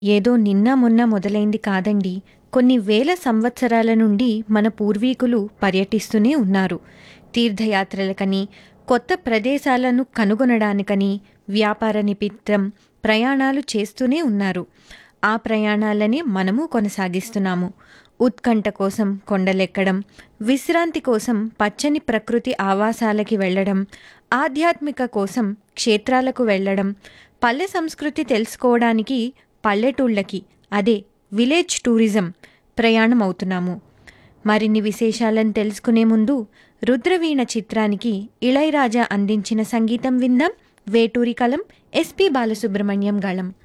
ఏదో నిన్న మొన్న మొదలైంది కాదండి కొన్ని వేల సంవత్సరాల నుండి మన పూర్వీకులు పర్యటిస్తూనే ఉన్నారు తీర్థయాత్రలకని కొత్త ప్రదేశాలను కనుగొనడానికని వ్యాపార నిమిత్తం ప్రయాణాలు చేస్తూనే ఉన్నారు ఆ ప్రయాణాలనే మనము కొనసాగిస్తున్నాము ఉత్కంఠ కోసం కొండలెక్కడం విశ్రాంతి కోసం పచ్చని ప్రకృతి ఆవాసాలకి వెళ్ళడం ఆధ్యాత్మిక కోసం క్షేత్రాలకు వెళ్ళడం పల్లె సంస్కృతి తెలుసుకోవడానికి పల్లెటూళ్ళకి అదే విలేజ్ టూరిజం ప్రయాణం అవుతున్నాము మరిన్ని విశేషాలను తెలుసుకునే ముందు రుద్రవీణ చిత్రానికి ఇళయరాజా అందించిన సంగీతం విందాం వేటూరి కలం ఎస్పి బాలసుబ్రహ్మణ్యం గళం